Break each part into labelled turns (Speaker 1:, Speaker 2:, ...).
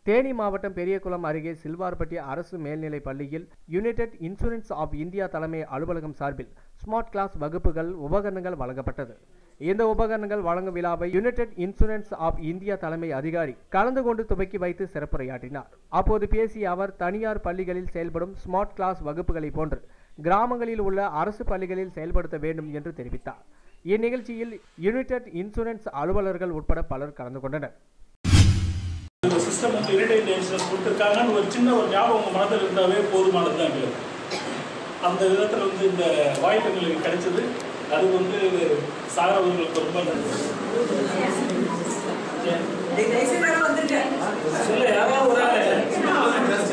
Speaker 1: தேனி மாவட்டம் பெரியகுளம் அருகே சில்வார்பட்டி அரசு மேல்நிலைப் பள்ளியில் யுனைடெட் இன்சூரன்ஸ் ஆஃப் இந்தியா தலைமை அலுவலகம் சார்பில் ஸ்மார்ட் கிளாஸ் வகுப்புகள் உபகரணங்கள் வழங்கப்பட்டது இந்த உபகரணங்கள் வழங்கும் விழாவை யுனைடெட் இன்சூரன்ஸ் ஆஃப் இந்தியா தலைமை அதிகாரி கலந்து கொண்டு துவக்கி வைத்து சிறப்புரையாற்றினார் அப்போது பேசிய அவர் தனியார் பள்ளிகளில் செயல்படும் ஸ்மார்ட் கிளாஸ் வகுப்புகளை போன்று கிராமங்களில் உள்ள அரசு பள்ளிகளில் செயல்படுத்த வேண்டும் என்று தெரிவித்தார் இந்நிகழ்ச்சியில் யுனைடெட் இன்சூரன்ஸ் அலுவலர்கள் உட்பட பலர் கலந்து கொண்டனர்
Speaker 2: இந்த சிஸ்டம் வந்து யுனைடெட் நேஷன்ஸ் கொடுத்துருக்காங்கன்னு ஒரு சின்ன ஒரு ஞாபகம் உங்கள் மனதில் இருந்தாவே போதுமானது தான் எங்களுக்கு அந்த விதத்தில் வந்து இந்த வாய்ப்பு எங்களுக்கு கிடைச்சது அது வந்து சார் அவர்களுக்கு ரொம்ப நன்றி சொல்ல யாராவது ஒரு ஆள்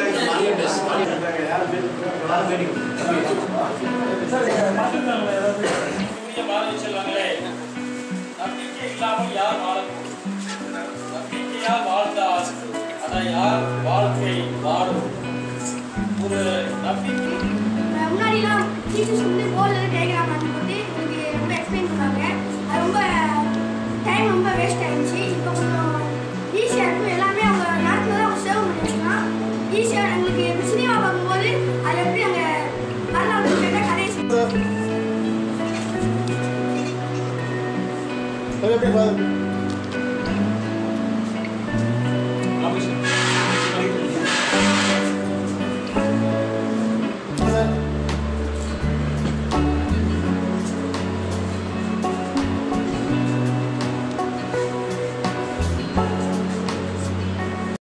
Speaker 2: மாற்றுத்தாங்க ஏதாவது
Speaker 3: புதிய பாரதி செல்வங்களே நம்பிக்கை இல்லாமல் யார் வாழ நம்பிக்கையால் வாழ்ந்தால் அதை யார் வாழ்க்கை வாழும் ஒரு நம்பிக்கை
Speaker 4: முன்னாடிலாம் டீச்சர்ஸ் வந்து போர்டில் டயக்ராம் பண்ணி போட்டு எனக்கு ரொம்ப எக்ஸ்பிளைன் பண்ணாங்க அது ரொம்ப டைம் ரொம்ப வேஸ்ட் ஆயிடுச்சு இப்போ கொஞ்சம் ஈஸியாக இருக்கும் எல்லாமே அவங்க நேரத்தில் தான் அவங்க சேவ் பண்ணி வச்சுக்கலாம் ஈஸியாக எங்களுக்கு சினிமா பார்க்கும்போது அதில் எப்படி அங்கே வரலாறு கேட்டால் கதை
Speaker 5: எப்படி பாருங்க